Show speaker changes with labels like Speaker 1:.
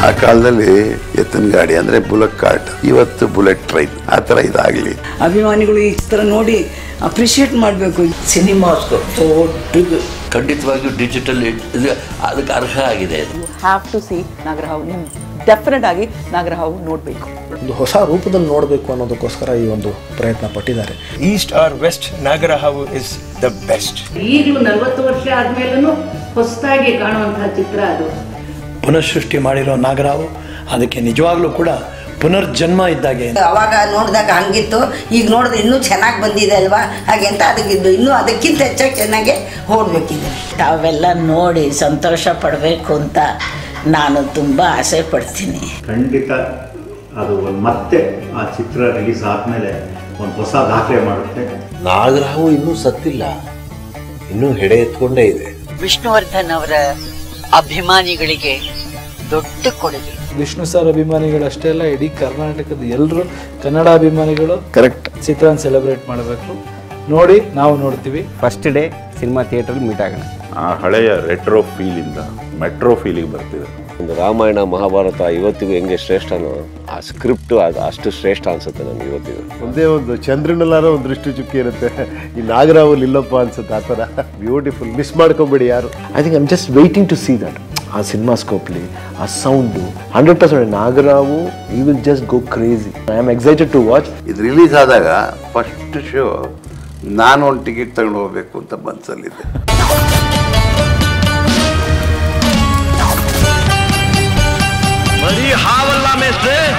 Speaker 1: ಆ ಕಾಲದಲ್ಲಿ ಎತ್ತಿನ ಗಾಡಿ ಅಂದ್ರೆ ಬುಲೆಟ್ ಕಾರ್ಟ್ ಇವತ್ತು ಬುಲೆಟ್ ಟ್ರೈನ್ ಆ ಥರ ಇದಾಗಲಿ
Speaker 2: ಅಭಿಮಾನಿಗಳು ಈ ಥರ ನೋಡಿ ಅಪ್ರಿಷಿಯೇಟ್ ಮಾಡಬೇಕು
Speaker 3: ಸಿನಿಮಾಸ್ಕೋ ದೊಡ್ಡದು ಖಂಡಿತವಾಗಿಯೂ ಡಿಜಿಟಲ್ ಇದು ಅದಕ್ಕೆ ಅರ್ಹ ಆಗಿದೆ ಅದು
Speaker 4: ಹ್ಯಾವ್ ಟು ಸಿ ನಾಗರಹಾವು ನೀವು ಡೆಫಿನೆಟ್ ಆಗಿ ನಾಗರಹಾವು ನೋಡಬೇಕು
Speaker 5: ಒಂದು ಹೊಸ ರೂಪದಲ್ಲಿ ನೋಡಬೇಕು ಅನ್ನೋದಕ್ಕೋಸ್ಕರ ಈ ಒಂದು ಪ್ರಯತ್ನ ಪಟ್ಟಿದ್ದಾರೆ
Speaker 6: east or west Nagarahavu is the best
Speaker 7: ಈಗಲೂ ನಲವತ್ತು ವರ್ಷ ಆದ್ಮೇಲೂ ಹೊಸದಾಗಿ ಕಾಣುವಂತಹ ಚಿತ್ರ ಅದು
Speaker 5: ಪುನಃಸೃಷ್ಟಿ ಮಾಡಿರೋ ನಾಗರಾವು ಅದಕ್ಕೆ ನಿಜವಾಗ್ಲೂ ಕೂಡ ಪುನರ್ಜನ್ಮ ಇದ್ದಾಗೆ
Speaker 8: ಅವಾಗ ನೋಡಿದಾಗ ಹಂಗಿತ್ತು ಈಗ ನೋಡಿದ್ರೆ ಇನ್ನೂ ಚೆನ್ನಾಗಿ ಬಂದಿದೆ ಅಲ್ವಾ ಹಾಗೆ ಅಂತ ಅದಕ್ಕಿದ್ದು ಇನ್ನೂ ಅದಕ್ಕಿಂತ ಹೆಚ್ಚಾಗಿ ಚೆನ್ನಾಗಿ ಓಡಬೇಕಿದೆ
Speaker 9: ತಾವೆಲ್ಲ ನೋಡಿ ಸಂತೋಷ ಪಡಬೇಕು ಅಂತ ನಾನು ತುಂಬ ಆಸೆ ಪಡ್ತೀನಿ
Speaker 10: ಖಂಡಿತ ಅದು ಒಂದು ಮತ್ತೆ ಆ ಚಿತ್ರ ರಿಲೀಸ್ ಆದಮೇಲೆ ಒಂದು ಹೊಸ ದಾಖಲೆ ಮಾಡುತ್ತೆ
Speaker 3: ನಾಗರಹಾವು ಇನ್ನೂ ಸತ್ತಿಲ್ಲ ಇನ್ನೂ ಹೆಡೆ ಎತ್ಕೊಂಡೇ ಇದೆ
Speaker 9: ವಿಷ್ಣುವರ್ಧನ್ ಅವರ ಅಭಿಮಾನಿಗಳಿಗೆ ದೊಡ್ಡ ಕೊಡುಗೆ
Speaker 11: ವಿಷ್ಣು ಸರ್ ಅಭಿಮಾನಿಗಳಷ್ಟೇ ಅಲ್ಲ ಇಡೀ ಕರ್ನಾಟಕದ ಎಲ್ಲರೂ ಕನ್ನಡ ಅಭಿಮಾನಿಗಳು
Speaker 5: ಕರೆಕ್ಟ್
Speaker 11: ಚಿತ್ರನ ಸೆಲೆಬ್ರೇಟ್ ಮಾಡಬೇಕು ನೋಡಿ ನಾವು ನೋಡ್ತೀವಿ
Speaker 12: ಫಸ್ಟ್ ಡೇ ಸಿನಿಮಾ ಥಿಯೇಟ್ರಲ್ಲಿ ಮೀಟ್ ಆಗೋಣ
Speaker 1: ಆ ಹಳೆಯ ರೆಟ್ರೋ ಫೀಲಿಂದ ಮೆಟ್ರೋ ಫೀಲಿಗೆ ಬರ್ತಿದೆ
Speaker 12: ಒಂದು ರಾಮಾಯಣ ಮಹಾಭಾರತ ಇವತ್ತಿಗೂ ಹೆಂಗೆ ಶ್ರೇಷ್ಠನೋ ಆ ಸ್ಕ್ರಿಪ್ಟ್ ಅದು ಅಷ್ಟು ಶ್ರೇಷ್ಠ ಅನ್ಸುತ್ತೆ ನನಗೆ ಇವತ್ತಿಗೂ
Speaker 13: ಒಂದೇ ಒಂದು ಚಂದ್ರನಲ್ಲಾರ ಒಂದು ದೃಷ್ಟಿ ಚುಕ್ಕಿ ಇರುತ್ತೆ ಈ ನಾಗರಾವಲ್ಲಿ ಇಲ್ಲಪ್ಪ ಅನ್ಸುತ್ತೆ ಆ ಥರ ಬ್ಯೂಟಿಫುಲ್ ಮಿಸ್ ಮಾಡ್ಕೊಂಬಿಡಿ ಯಾರು
Speaker 5: I think I'm just waiting to see that ಆ ಸಿನಿಮಾ ಸ್ಕೋಪ್ಲಿ ಆ sound hundred percent Nagarahavu you will just go crazy I am excited to watch
Speaker 1: ಇದು ರಿಲೀಸ್ ಆದಾಗ ಫಸ್ಟ್ ಶೋ ನಾನು ಒಂದು ಟಿಕೆಟ್ ತಗೊಂಡು ಹೋಗ್ಬೇಕು ಅಂತ ಮನಸ್ಸಲ್ಲಿದ್ದೆ
Speaker 3: ಬರೀ ಹಾವಲ್ಲ ಮೇಸ್ಟ್ರೆ